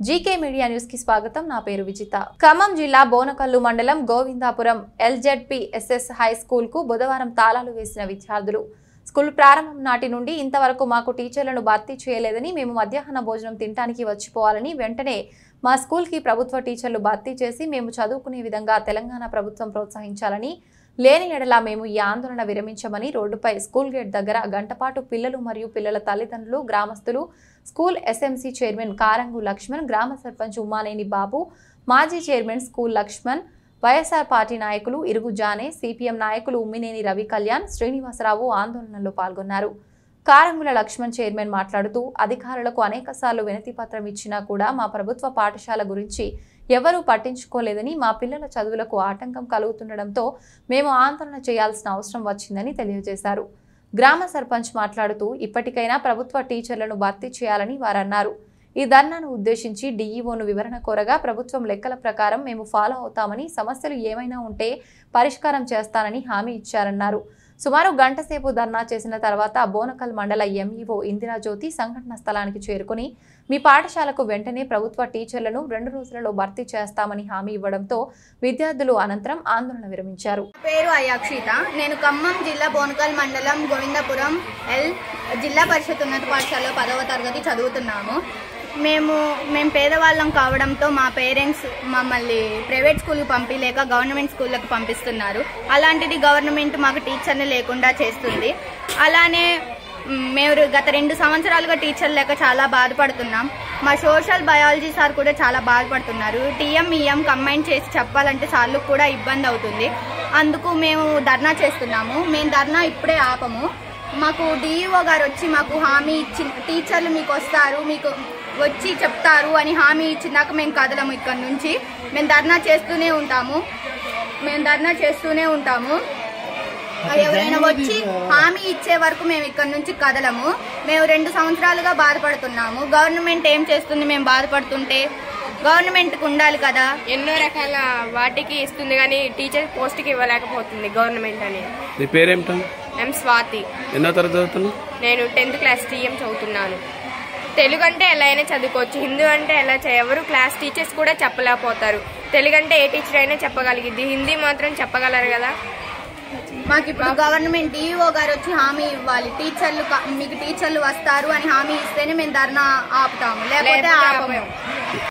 GK media news కి స్వాగతం నా పేరు విజిత ఖమ్మం జిల్లా బోనకల్లు మండలం Govindapuram LZP SS high school కు బుధవారం తాళాలు వేసిన విద్యార్థులు స్కూల్ ప్రారంభం నాటి నుండి ఇంతవరకు మాకు టీచర్లను భర్తీ చేయలేదని మేము మధ్యాహ్న భోజనం తినడానికి వచ్చిపోవాలని వెంటనే మా స్కూల్కి ప్రభుత్వ టీచర్లు భర్తీ చేసి మేము చదువుకునే విధంగా తెలంగాణ ప్రభుత్వం ప్రోత్సహించాలని లేని ఎడల మేము ఈ ఆందోళన విరమించమని రోడ్డుపై స్కూల్ గేట్ దగ్గర గంటపాటు పిల్లలు మరియు పిల్లల తల్లిదండ్రులు గ్రామస్తులు school SMC chairman Karangu Lakshman గ్రామ సర్పంచ్ ఉమానేని బాబు మాజీ chairman school Lakshman YSR party నాయకులు ఇరుగు జానే సిపిఎం నాయకులు ఉమ్మినేని రవి కళ్యాణ్ శ్రీనివాసరావు ఆందోళనలో పాల్గొన్నారు కారంగుల లక్ష్మణ్ చైర్మన్ మాట్లాడుతూ అధికారులకు అనేకసార్లు వినతి పత్రం ఇచ్చినా కూడా మా ప్రభుత్వ పాఠశాల గురించి ఎవరూ పట్టించుకోలేదని మా పిల్లల చదువులకు ఆటంకం కలుగుతుండటంతో మేము ఆందోళన చేయాల్సిన అవసరం వచ్చిందని తెలియజేశారు గ్రామ సర్పంచ్ మాట్లాడుతూ ఇప్పటికైనా ప్రభుత్వ టీచర్లను భర్తీ చేయాలని వారన్నారు ఈ ధర్నాను ఉద్దేశించి డీఈఓను వివరణ కోరగా ప్రభుత్వం లెక్కల ప్రకారం మేము ఫాలో అవుతామని సమస్యలు ఏమైనా ఉంటే పరిష్కారం చేస్తానని హామీ ఇచ్చారన్నారు సుమారు గంట సేపు ధర్నా చేసిన తర్వాత బోనకల్ మండల ఎంఈఓ ఇందిరాజ్యోతి సంఘటన స్థలానికి చేరుకుని మీ పాఠశాలకు వెంటనే ప్రభుత్వ టీచర్లను రెండు రోజులలో భర్తీ చేస్తామని హామీ ఇవ్వడంతో విద్యార్థులు అనంతరం ఆందోళన విరమించారు పేరు అయాక్షిత నేను ఖమ్మం జిల్లా బోనకల్ మండలం గోవిందపురం ఎల్ జిల్లా పరిషత్ ఉన్నత పాఠశాలలో పదవ తరగతి చదువుతున్నాము మేము మేము పేదవాళ్ళం కావడంతో మా పేరెంట్స్ మమ్మల్ని ప్రైవేట్ స్కూల్కి పంపించలేక గవర్నమెంట్ స్కూళ్ళకి పంపిస్తున్నారు అలాంటిది గవర్నమెంట్ మాకు టీచర్ని లేకుండా చేస్తుంది అలానే మ్, మేము గత రెండు సంవత్సరాలుగా టీచర్ లేక చాలా బాధపడుతున్నాం మా సోషల్ బయాలజీ సార్ కూడా చాలా బాధపడుతున్నారు టీఎం ఈఎం కంబైన్ చేసి చెప్పాలంటే సార్లు కూడా ఇబ్బంది అవుతుంది అందుకు మేము ధర్నా చేస్తున్నాము మేము ధర్నా ఇప్పుడే ఆపము మాకు డిఈఓ గారు వచ్చి మాకు హామీ ఇచ్చి టీచర్లు మీకు వస్తారు మీకు వచ్చి చెప్తారు అని హామీ ఇచ్చినాక మేము కదలము ఇక్కడ నుంచి మేము ధర్నా చేస్తూనే ఉంటాము మేము ధర్నా చేస్తూనే ఉంటాము ఎవరైనా వచ్చి హామీ ఇచ్చే వరకు మేము ఇక్కడ నుంచి కదలము మేము రెండు సంవత్సరాలుగా బాధపడుతున్నాము గవర్నమెంట్ ఏం చేస్తుంది మేము బాధపడుతుంటే గవర్నమెంట్కి ఉండాలి కదా ఎన్నో రకాల వాటికి ఇస్తుంది కానీ టీచర్ పోస్ట్కి ఇవ్వలేకపోతుంది గవర్నమెంట్ అని నీ పేరేమిటా ఎం స్వాతి ఎన్నో తరగతి చదువుతున్నావు నేను టెన్త్ క్లాస్ టీఎం చదువుతున్నాను తెలుగు అంటే ఎలా అయినా చదువుకోవచ్చు హిందీ అంటే ఎలా చే- ఎవరు క్లాస్ టీచర్స్ కూడా చెప్పలేకపోతారు తెలుగు అంటే ఏ టీచర్ అయినా చెప్పగలిగిద్ది హిందీ మాత్రం చెప్పగలరు కదా మాకు ఇప్పుడు గవర్నమెంట్ డిఈఓ గారు వచ్చి హామీ ఇవ్వాలి టీచర్లు క- మీకు టీచర్లు వస్తారు అని హామీ ఇస్తేనే మేము ధర్నా ఆపుతాము లేకపోతే లేకపోతే ఆపము ఆపము.